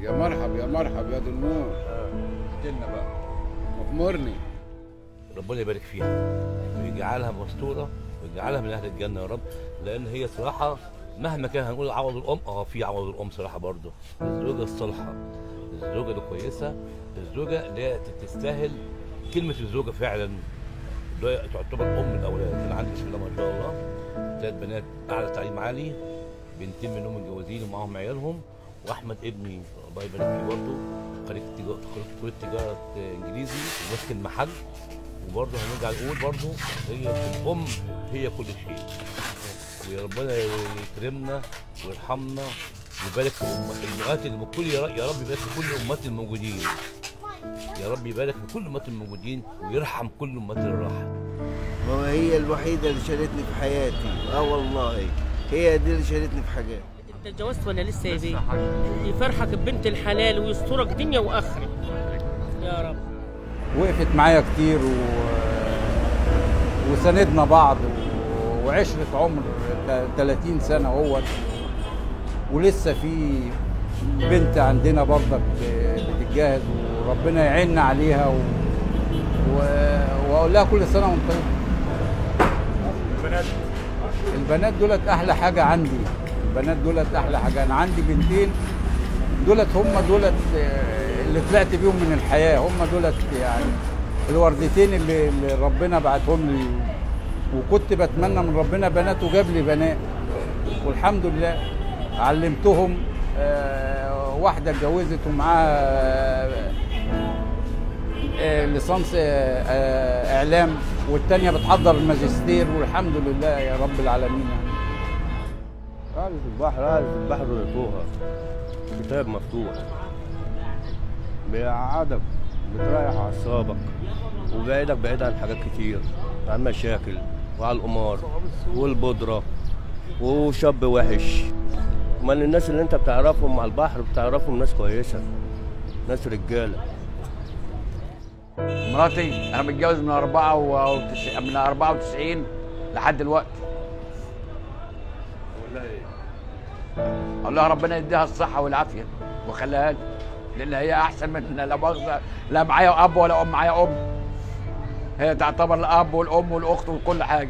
يا مرحب يا مرحب يا دي النور لنا بقى مغمرني ربنا يبارك فيها ويجعلها مستوره ويجعلها من اهل الجنه يا رب لان هي صراحه مهما كان هنقول عوض الام اه في عوض الام صراحه برضه الزوجه الصالحه الزوجه الكويسه الزوجه اللي هي تستاهل كلمه الزوجه فعلا اللي هي تعتبر ام الاولاد انا عندي بسم الله ما شاء الله ثلاث بنات اعلى تعليم عالي بنتين منهم متجوزين ومعاهم عيالهم واحمد ابني الله يبارك فيه برضه خريج تجاره خريج كليه تجاره انجليزي وماسك المحل وبرضه هنرجع نقول برضه هي الام هي كل شيء ويا ربنا يكرمنا ويرحمنا ويبارك في أم- الامهات اللي كل يا رب يا رب يبارك في كل الامهات الموجودين يا رب يبارك في كل الامهات الموجودين ويرحم كل الامهات اللي راحت وهي الوحيدة اللي شالتني في حياتي اه والله هي دي اللي شالتني في حاجات انت اتجوزت ولا لسه يا بيه؟ يفرحك ببنت الحلال ويسترك دنيا واخره يا رب وقفت معايا كتير و... وساندنا بعض و... وعشرة عمر ت- 30 سنة هو ولسه في بنت عندنا برضك بتتجهز وربنا يعيننا عليها و... و... واقول لها كل سنة وانت طيب البنات دولت احلى حاجة عندي البنات دولت احلى حاجة انا عندي بنتين دولت هم دولت آه، اللي طلعت بيهم من الحياه هم دولت يعني الوردتين اللي, اللي ربنا بعتهم لي وكنت بتمنى من ربنا بنات وجاب لي بنات والحمد لله علمتهم آه، واحده اتجوزت ومعاها آه، آه، ليسانس آه، آه، اعلام والتانيه بتحضر الماجستير والحمد لله يا رب العالمين يعني. قاعدة البحر قاعدة البحر ويطوها كتاب مفتوح بيقعدك بتريح أعصابك وبعيدك بعيد عن حاجات كتير عن مشاكل وعن القمار والبودرة وشاب وحش امال الناس اللي انت بتعرفهم مع البحر بتعرفهم ناس كويسة ناس رجالة مراتي انا متجوز من 94 من 94 لحد دلوقتي اقول لها ربنا يديها الصحه والعافيه وخليها لي لان هي احسن من لا مؤاخذه لا معايا اب ولا ام معايا ام هي تعتبر الاب والام والاخت وكل حاجه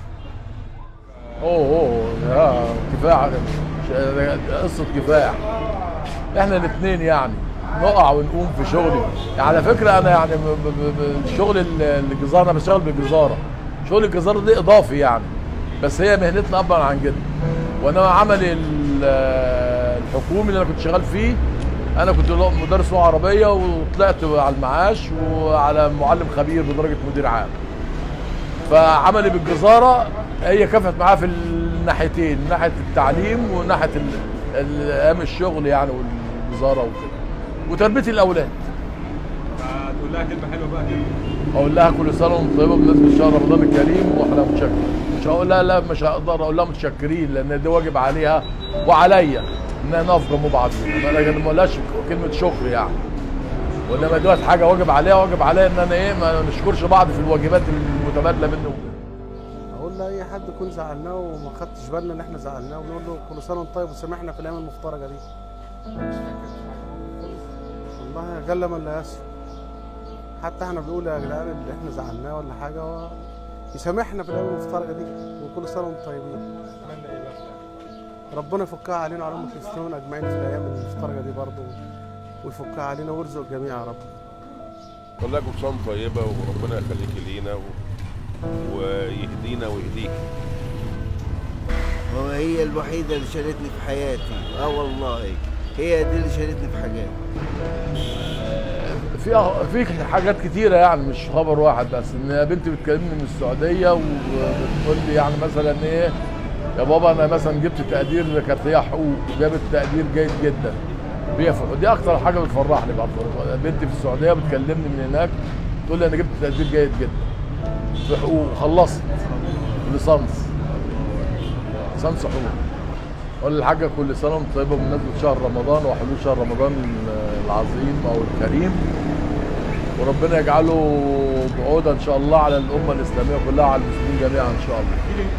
اوه اوه يا كفاح قصه كفاح احنا الاثنين يعني نقع ونقوم في شغلي على فكره انا يعني ب- ب- ب- الشغل ال- الجزاره انا بشتغل بالجزاره شغل الجزاره دي اضافي يعني بس هي مهنتنا ابا عن جد وانما عملي ال- الحكومي اللي انا كنت شغال فيه انا كنت مدرس لغه عربيه وطلعت على المعاش وعلى معلم خبير بدرجه مدير عام فعملي بالجزاره هي كفت معاه في الناحيتين من ناحيه التعليم وناحيه ال- ال- ايام الشغل يعني والجزاره وكده وتربيه الاولاد تقول لها كلمه حلوه بقى كده اقول لها كل سنه وانت طيبه بمناسبه شهر رمضان الكريم واحنا متشكر مش هقول لها لا مش هقدر اقول لها متشكرين لان ده واجب عليها وعليا ان نقف جنب بعضينا ما انا ما اقولهاش كلمه شكر يعني وانما دلوقتي حاجه واجب عليها واجب عليا ان انا ايه ما نشكرش بعض في الواجبات المتبادله منه وكده اقول لاي حد يكون زعلناه وما خدتش بالنا ان احنا زعلناه ونقول له كل سنه وانت طيب وسامحنا في الايام المفترجه دي والله جل من لا يسر حتى احنا بنقول يا جدعان اللي احنا زعلناه ولا حاجه هو يسامحنا في الايام المفترجه دي وكل سنه وانتم طيبين ربنا يفكها علينا وعلى امه المسلمين اجمعين في الايام المفترجه دي برضه ويفكها علينا ويرزق الجميع يا رب والله كل سنه وأنت طيبه وربنا يخليكي لينا و... ويهدينا ويهديك وهي الوحيدة اللي شالتني في حياتي اه والله هي دي اللي شالتني في حاجات في في حاجات كتيره يعني مش خبر واحد بس ان بنتي بتكلمني من السعوديه وبتقول لي يعني مثلا ايه يا بابا انا مثلا جبت تقدير كانت هي حقوق وجابت تقدير جيد جدا هي في- دي اكتر حاجه بتفرحني برضه بنتي في السعوديه بتكلمني من هناك تقول لي انا جبت تقدير جيد جدا في حقوق وخلصت ليسانس ليسانس حقوق اقول للحاجه كل سنه وانت طيبه بمناسبه شهر رمضان وحلول شهر رمضان العظيم او الكريم وربنا يجعله بعوده ان شاء الله على الامه الاسلاميه كلها وعلى المسلمين جميعا ان شاء الله